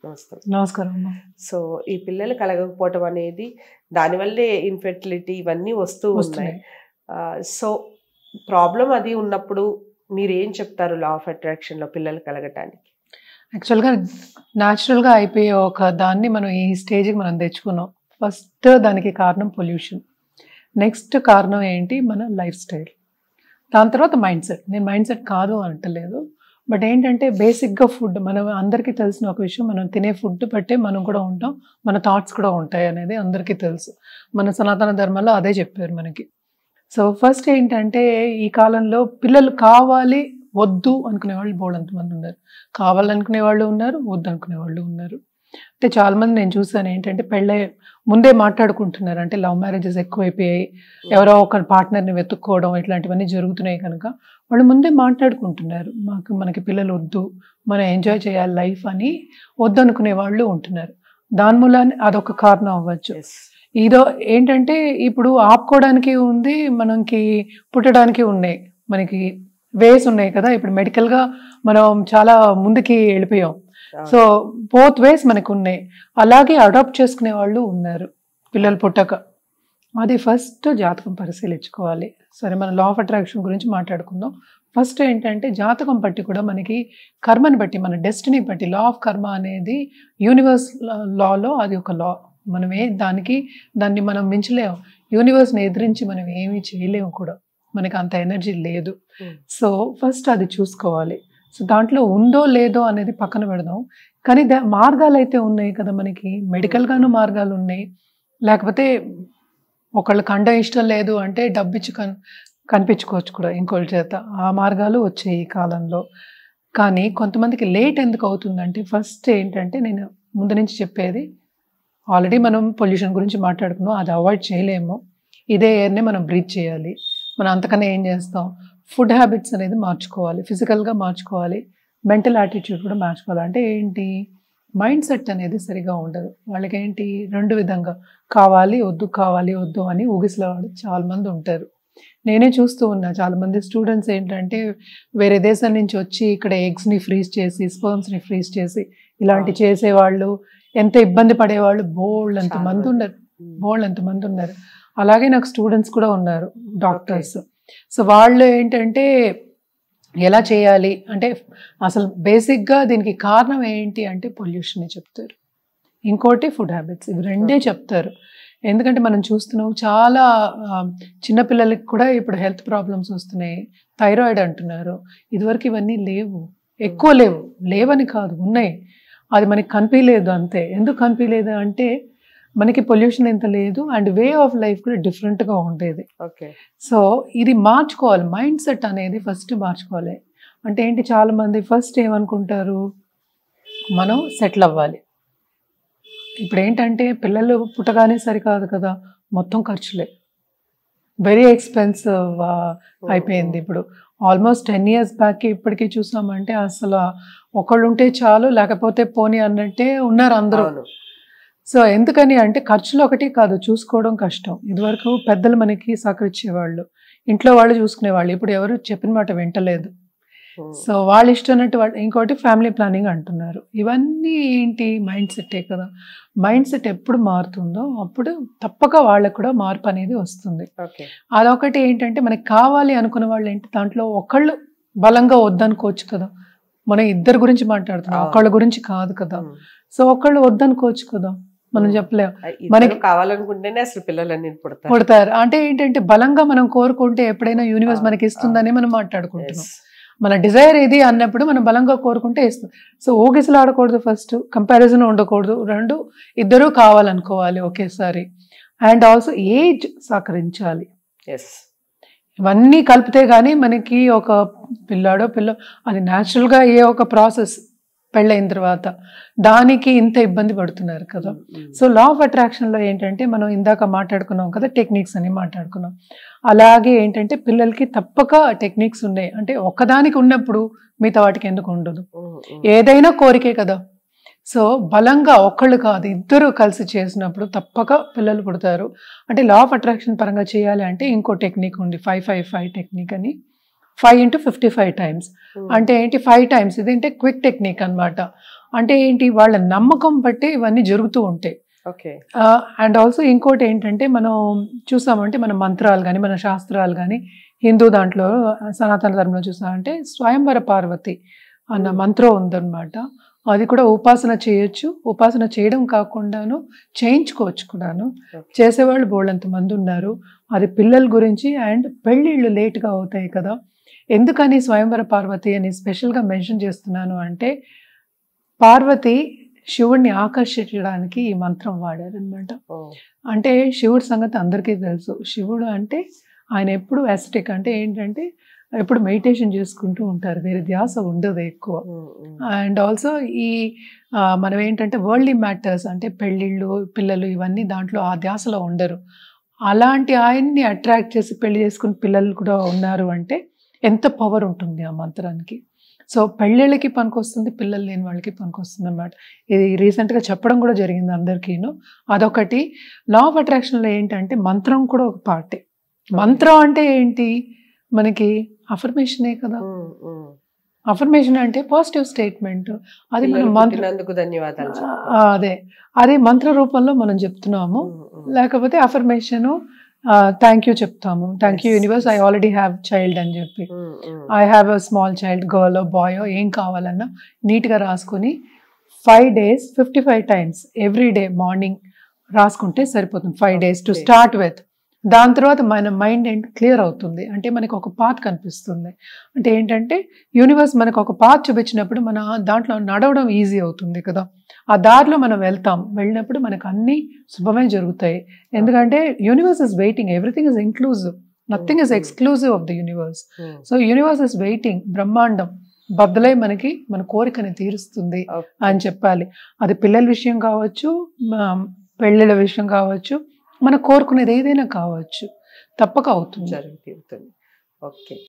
నమస్తే నమస్కారం అమ్మా సో ఈ పిల్లలు కలగకపోవటం అనేది దానివల్లే ఇన్ఫెర్టిలిటీ ఇవన్నీ వస్తూ ఉన్నాయి వస్తున్నాయి సో ప్రాబ్లం అది ఉన్నప్పుడు మీరు ఏం చెప్తారు లా ఆఫ్ అట్రాక్షన్ లో పిల్లలు కలగటానికి యాక్చువల్గా న్యాచురల్గా అయిపోయే ఒక దాన్ని మనం ఈ స్టేజ్కి మనం తెచ్చుకున్నాం ఫస్ట్ దానికి కారణం పొల్యూషన్ నెక్స్ట్ కారణం ఏంటి మన లైఫ్ స్టైల్ దాని తర్వాత మైండ్ సెట్ నేను మైండ్ సెట్ కాదు అంటలేదు బట్ ఏంటంటే బేసిక్గా ఫుడ్ మనం అందరికీ తెలిసిన ఒక విషయం మనం తినే ఫుడ్ బట్టే మనం కూడా ఉంటాం మన థాట్స్ కూడా ఉంటాయి అనేది అందరికీ తెలుసు మన సనాతన ధర్మంలో అదే చెప్పారు మనకి సో ఫస్ట్ ఏంటంటే ఈ కాలంలో పిల్లలు కావాలి వద్దు అనుకునే వాళ్ళు బోల్డ్ మంది ఉన్నారు కావాలనుకునే వాళ్ళు ఉన్నారు వద్దు అనుకునే వాళ్ళు ఉన్నారు అంటే చాలా మంది నేను చూసాను ఏంటంటే పెళ్ళై ముందే మాట్లాడుకుంటున్నారు అంటే లవ్ మ్యారేజెస్ ఎక్కువైపోయాయి ఎవరో ఒక పార్ట్నర్ని వెతుక్కోవడం ఇట్లాంటివన్నీ జరుగుతున్నాయి కనుక వాళ్ళు ముందే మాట్లాడుకుంటున్నారు మాకు మనకి పిల్లలు వద్దు మనం ఎంజాయ్ చేయాలి లైఫ్ అని వద్దు అనుకునే వాళ్ళు ఉంటున్నారు దాని మూలాన్ని అదొక కారణం అవ్వచ్చు Yes. ఇదో ఏంటంటే ఇప్పుడు ఆపుకోవడానికి ఉంది మనకి పుట్టడానికి ఉన్నాయి మనకి వేస్ ఉన్నాయి కదా ఇప్పుడు మెడికల్గా మనం చాలా ముందుకి వెళ్ళిపోయాం సో బోత్ వేస్ మనకు ఉన్నాయి అలాగే అడాప్ట్ చేసుకునే వాళ్ళు ఉన్నారు పిల్లలు పుట్టక అది ఫస్ట్ జాతకం పరిశీలించుకోవాలి సరే మన లా ఆఫ్ అట్రాక్షన్ గురించి మాట్లాడుకుందాం ఫస్ట్ ఏంటంటే జాతకం బట్టి కూడా మనకి కర్మని బట్టి మన డెస్టినీ బట్టి లా ఆఫ్ కర్మ అనేది యూనివర్స్ లాలో అది ఒక లా మనం ఏ దానికి దాన్ని మనం మించలేము యూనివర్స్ని ఎదిరించి మనం ఏమీ చేయలేము కూడా మనకి అంత ఎనర్జీ లేదు Hmm. సో ఫస్ట్ అది చూసుకోవాలి సో దాంట్లో ఉందో లేదో అనేది పక్కన పెడదాం కానీ దా మార్గాలు అయితే ఉన్నాయి కదా మనకి మెడికల్గాను మార్గాలు ఉన్నాయి లేకపోతే ఒకళ్ళ కండ ఇష్టం లేదు అంటే డబ్బు ఇచ్చి కన్ కనిపించుకోవచ్చు కూడా ఇంకోళ్ళ చేత ఆ మార్గాలు వచ్చాయి ఈ కాలంలో కానీ కొంతమందికి లేట్ ఎందుకు అవుతుందంటే ఫస్ట్ ఏంటంటే నేను ముందు నుంచి చెప్పేది ఆల్రెడీ మనం పొల్యూషన్ గురించి మాట్లాడుకున్నాం అది అవాయిడ్ చేయలేము ఇదే ఎయిర్నే మనం బ్రీత్ చేయాలి మనం అంతకన్నా ఏం చేస్తాం ఫుడ్ హ్యాబిట్స్ అనేది మార్చుకోవాలి ఫిజికల్గా మార్చుకోవాలి మెంటల్ యాటిట్యూడ్ కూడా మార్చుకోవాలి అంటే ఏంటి మైండ్ సెట్ అనేది సరిగా ఉండదు వాళ్ళకి ఏంటి రెండు విధంగా కావాలి వద్దు కావాలి వద్దు అని ఊగిసలేవాడు చాలా మంది ఉంటారు నేనే చూస్తూ ఉన్నా చాలా మంది స్టూడెంట్స్ ఏంటంటే వేరే దేశం నుంచి వచ్చి ఇక్కడ ఎగ్స్ని ఫ్రీజ్ చేసి స్పర్మ్స్ని ఫ్రీజ్ చేసి ఇలాంటి చేసేవాళ్ళు ఎంత ఇబ్బంది పడేవాళ్ళు బోల్డ్ అంత చాలా మంది మంది. ఉన్నారు బోల్డ్ అంత మంది ఉన్నారు అలాగే నాకు స్టూడెంట్స్ కూడా ఉన్నారు డాక్టర్స్ సో వాళ్ళు ఏంటంటే ఎలా చేయాలి అంటే అసలు బేసిక్గా దీనికి కారణం ఏంటి అంటే పొల్యూషన్ చెప్తారు ఇంకోటి ఫుడ్ హ్యాబిట్స్ ఇవి రెండే చెప్తారు ఎందుకంటే మనం చూస్తున్నాం చాలా ఆ, చిన్నపిల్లలకి కూడా ఇప్పుడు హెల్త్ ప్రాబ్లమ్స్ వస్తున్నాయి థైరాయిడ్ అంటున్నారు ఇదివరకు ఇవన్నీ లేవు ఎక్కువ లేవు లేవని కాదు ఉన్నాయి అది మనకి కనిపించలేదు అంతే ఎందుకు కనిపించలేదు అంటే మనకి పొల్యూషన్ ఎంత లేదు అండ్ వే ఆఫ్ లైఫ్ కూడా డిఫరెంట్గా ఉండేది ఓకే సో ఇది మార్చుకోవాలి మైండ్ సెట్ అనేది ఫస్ట్ మార్చుకోవాలి అంటే ఏంటి చాలా మంది ఫస్ట్ ఏమనుకుంటారు మనం సెటిల్ అవ్వాలి ఇప్పుడు ఏంటంటే పిల్లలు పుట్టగానే సరికాదు కదా మొత్తం ఖర్చులే వెరీ ఎక్స్పెన్సివ్ అయిపోయింది ఇప్పుడు ఆల్మోస్ట్ టెన్ ఇయర్స్ బ్యాక్ ఇప్పటికీ చూసామంటే అసలు ఒకళ్ళు ఉంటే చాలు లేకపోతే పోనీ అన్నట్టే ఉన్నారు అందరూ అవును సో ఎందుకని అంటే ఖర్చులు ఒకటి కాదు చూసుకోవడం కష్టం ఇదివరకు పెద్దలు మనకి సహకరించేవాళ్ళు ఇంట్లో వాళ్ళు చూసుకునేవాళ్ళు ఇప్పుడు ఎవరు చెప్పిన మాట వింటలేదు Hmm. సో వాళ్ళ ఇష్టమైనట్టు వాళ్ళు ఇంకోటి ఫ్యామిలీ ప్లానింగ్ అంటున్నారు ఇవన్నీ ఏంటి మైండ్ సెట్టే కదా మైండ్ సెట్ ఎప్పుడు మారుతుందో అప్పుడు తప్పక వాళ్ళకు కూడా మార్పు అనేది వస్తుంది ఓకే అదొకటి ఏంటంటే మనకి కావాలి అనుకున్న వాళ్ళు ఏంటి దాంట్లో ఒకళ్ళు బలంగా వద్దనుకోవచ్చు కదా మనం ఇద్దరు గురించి మాట్లాడుతున్నాం అవును. ఒకళ్ళ గురించి కాదు కదా సో ఒకళ్ళు వద్దనుకోవచ్చు కదా మనం చెప్పలేం మనకి మనకి- కావాలనుకుంటేనే అసలు పిల్లలన్నీ పుడతారు పుడతారు అంటే ఏంటంటే బలంగా మనం కోరుకుంటే ఎప్పుడైనా యూనివర్స్ అవును, మనకి ఇస్తుందని మనం మాట్లాడుకుంటున్నాం Yes. మన డిజైర్ ఇది అన్నప్పుడు మనం బలంగా కోరుకుంటే ఇస్తుంది సో ఊగిసలు ఆడకూడదు ఫస్ట్ కంపారిజన్ ఉండకూడదు రెండు ఇద్దరూ కావాలనుకోవాలి ఒకేసారి అండ్ ఆల్సో ఏజ్ సహకరించాలి Yes. ఇవన్నీ కలిపితే కానీ మనకి ఒక పిల్లాడో పిల్ల అది న్యాచురల్గా అయ్యే ఒక ప్రాసెస్ పెళ్ళైన తర్వాత దానికి ఇంత ఇబ్బంది పడుతున్నారు కదా Mm, mm. So law of అట్రాక్షన్లో ఏంటంటే మనం ఇందాక మాట్లాడుకున్నాం కదా టెక్నిక్స్ అని మాట్లాడుకున్నాం అలాగే ఏంటంటే పిల్లలకి తప్పక టెక్నిక్స్ ఉన్నాయి అంటే ఒక్కదానికి ఉన్నప్పుడు మిగతా వాటికి ఎందుకు ఉండదు Mm, mm. ఏదైనా కోరికే కదా సో బలంగా ఒక్కళ్ళు కాదు ఇద్దరు కలిసి చేసినప్పుడు తప్పక పిల్లలు పుడతారు అంటే లా ఆఫ్ అట్రాక్షన్ పరంగా చేయాలి అంటే ఇంకో టెక్నిక్ ఉంది ఫైవ్ ఫైవ్ ఫైవ్ టెక్నిక్ అని five into fifty five times అంటే ఏంటి ఫైవ్ టైమ్స్ ఇదేంటి క్విక్ టెక్నిక్ అన్నమాట అంటే ఏంటి వాళ్ళ నమ్మకం బట్టి ఇవన్నీ జరుగుతూ ఉంటాయి ఓకే అండ్ ఆల్సో ఇంకోటి ఏంటంటే మనం చూసామంటే మన మంత్రాలు కానీ మన శాస్త్రాలు కానీ హిందూ దాంట్లో సనాతన ధర్మంలో చూసామంటే స్వయంవర పార్వతి అన్న Hmm. మంత్రం ఉందన్నమాట అది కూడా ఉపాసన చేయొచ్చు ఉపాసన చేయడం కాకుండాను చేయించుకోవచ్చు కూడాను Okay. చేసేవాళ్ళు బోళ్ళంత మంది ఉన్నారు అది పిల్లల గురించి అండ్ పెళ్ళిళ్ళు లేట్గా అవుతాయి కదా ఎందుకని స్వయంవర పార్వతి అని స్పెషల్గా మెన్షన్ చేస్తున్నాను అంటే పార్వతి శివుణ్ణి ఆకర్షించడానికి ఈ మంత్రం వాడారనమాట ఓ, అంటే శివుడి సంగతి అందరికీ తెలుసు శివుడు అంటే ఆయన ఎప్పుడు ఎస్టిక్ అంటే ఏంటంటే ఎప్పుడు మెడిటేషన్ చేసుకుంటూ ఉంటారు వేరే ధ్యాస ఉండదు ఎక్కువ ఉమ్, ఉమ్. అండ్ ఆల్సో ఈ ఆ, మనం ఏంటంటే వరల్డ్లీ మ్యాటర్స్ అంటే పెళ్ళిళ్ళు పిల్లలు ఇవన్నీ దాంట్లో ఆ ధ్యాసలో ఉండరు అలాంటి ఆయన్ని అట్రాక్ట్ చేసి పెళ్లి చేసుకుని పిల్లలు కూడా ఉన్నారు అంటే ఎంత పవర్ ఉంటుంది ఆ మంత్రానికి సో పెళ్ళిళ్ళకి పనికొస్తుంది పిల్లలు లేని వాళ్ళకి పనికొస్తుంది అన్నమాట ఇది రీసెంట్గా చెప్పడం కూడా జరిగింది అందరికీను అదొకటి లా ఆఫ్ అట్రాక్షన్లో ఏంటంటే మంత్రం కూడా ఒక పార్టే మంత్రం అంటే ఏంటి మనకి అఫర్మేషనే కదా ఉమ్, ఉమ్. అఫర్మేషన్ అంటే పాజిటివ్ స్టేట్మెంట్ అది మనం పిల్లలు మంత్ర పుట్టినందుకు ధన్యవాదాలు చెప్పు. ఆ, అదే అది మంత్ర రూపంలో మనం చెప్తున్నాము ఉమ్, ఉమ్. లేకపోతే అఫర్మేషన్ థ్యాంక్ యూ చెప్తాము thank you Yes, universe I yes. Already have child అని చెప్పి um, um. I have a small child girl boy ఏం కావాలన్నా నీట్గా రాసుకొని five days fifty five times every day morning రాసుకుంటే సరిపోతుంది five days to Okay. Start with దాని తర్వాత మన మైండ్ ఏంటి క్లియర్ అవుతుంది అంటే మనకి ఒక పాత్ కనిపిస్తుంది అంటే ఏంటంటే యూనివర్స్ మనకు ఒక పాత్ చూపించినప్పుడు మన దాంట్లో నడవడం ఈజీ అవుతుంది కదా ఆ దారిలో మనం వెళ్తాం వెళ్ళినప్పుడు మనకు అన్నీ శుభమే జరుగుతాయి ఎందుకంటే universe is waiting everything is inclusive nothing is Mm. Exclusive of the universe um. So universe is waiting బ్రహ్మాండం బద్దలై మనకి మన కోరికని తీరుస్తుంది ఓకే. అని చెప్పాలి అది పిల్లల విషయం కావచ్చు మా పెళ్ళిళ్ళ విషయం కావచ్చు మనం కోరుకునేది ఏదైనా కావచ్చు తప్పక అవుతుంది జరుగుతుంది ఓకే